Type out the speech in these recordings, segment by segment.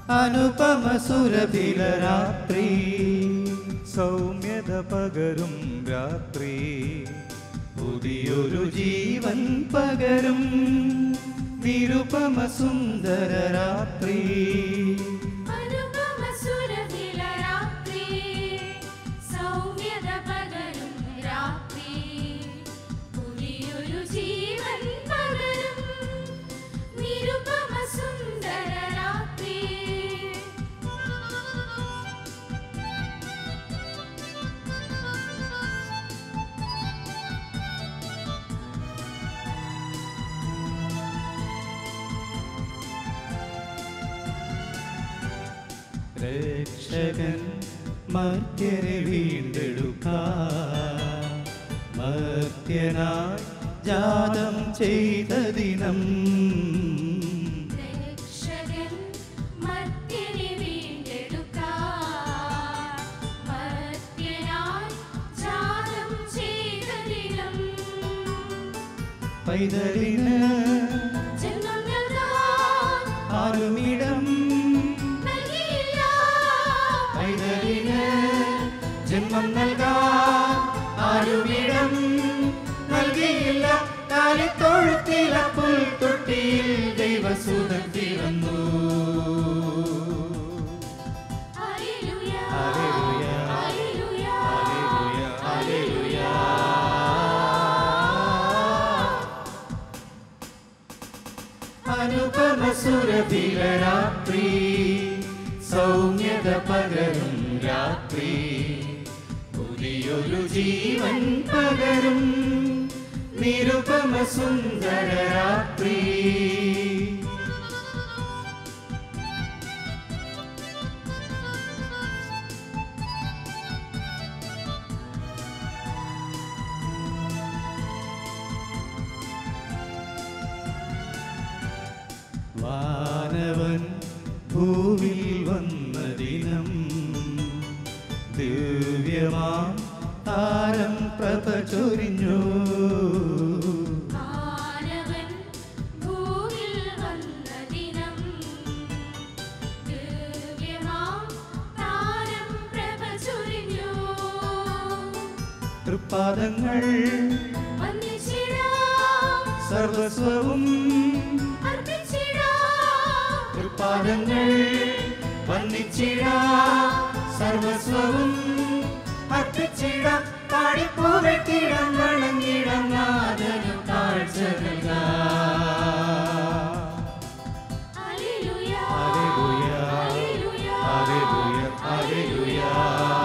അനുപമ സുരഭില രാത്രി സൗമ്യത പകരും രാത്രി പുതിയൊരു ജീവൻ പകരും നിരുപമ സുന്ദര രാത്രി അനുപമ സുരഭില രാത്രി സൗമ്യത പകരും രാത്രി പുതിയൊരു ജീവൻ പകരും നിരുപമ സുന്ദര രാത്രി രക്ഷകൻ മർത്യരെ വീണ്ടെടുക്കാൻ മർത്യനായി ജാതം ചെയ്ത ദിനം രക്ഷകൻ മർത്യനെ വീണ്ടെടുക്കാൻ മർത്യനായി ജാതം ചെയ്ത ദിനം പൈതലിന് ജന്മം നൽകാൻ ആരുമിടം നൽകിയില്ല പൈതലിന് ജന്മം നൽകാൻ ആരുമിടം നൽകിയില്ല കാലിത്തൊഴുത്തില പുൽത്തൊട്ടിയിൽ ദൈവസുതൻ പിറന്നു hallelujah hallelujah. Hallelujah hallelujah, hallelujah. അനുപമ സുരഭില രാത്രി സൗമ്യത പകരും രാത്രി പുതിയൊരു ജീവൻ പകരും നിരുപമ സുന്ദര രാത്രി വാനവൻ ഭൂവിൽ വന്ന ദിനം ദിവ്യമാം താരം പ്രഭ ചൊരിഞ്ഞു മാനവൻ ഭൂമിൽ വന്ന ദിനം ദിവ്യമാം താരം പ്രഭ ചൊരിഞ്ഞു തൃപ്പാദങ്ങൾ വന്ദിച്ചിടാം സർവസ്വവും അർപ്പിച്ചിടാം തൃപ്പാദങ്ങൾ വന്നിച്ചിടാ സർവസ്വവും അർപ്പിച്ചിടാം പാടിപ്പൂവെട്ടിടം വണങ്ങിടം നാഥനു കാഴ്ച നൽകാം hallelujah hallelujah. Hallelujah hallelujah, hallelujah.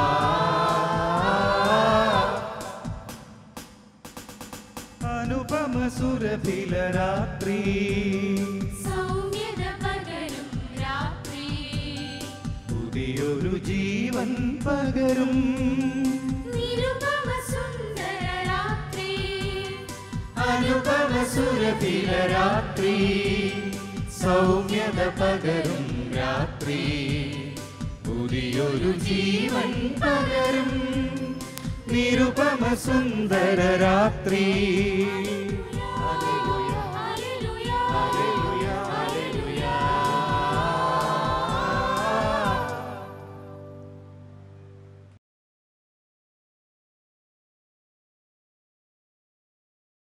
അനുപമ സുരഭില രാത്രി സൗമ്യത പകരും രാത്രി പുതിയൊരു ജീവൻ പകരും നിരുപമ സുന്ദര രാത്രി അനുപമ സുരഭില രാത്രി സൗമ്യത പകരും രാത്രി പുതിയൊരു ജീവൻ പകരും നിരുപമ സുന്ദര രാത്രി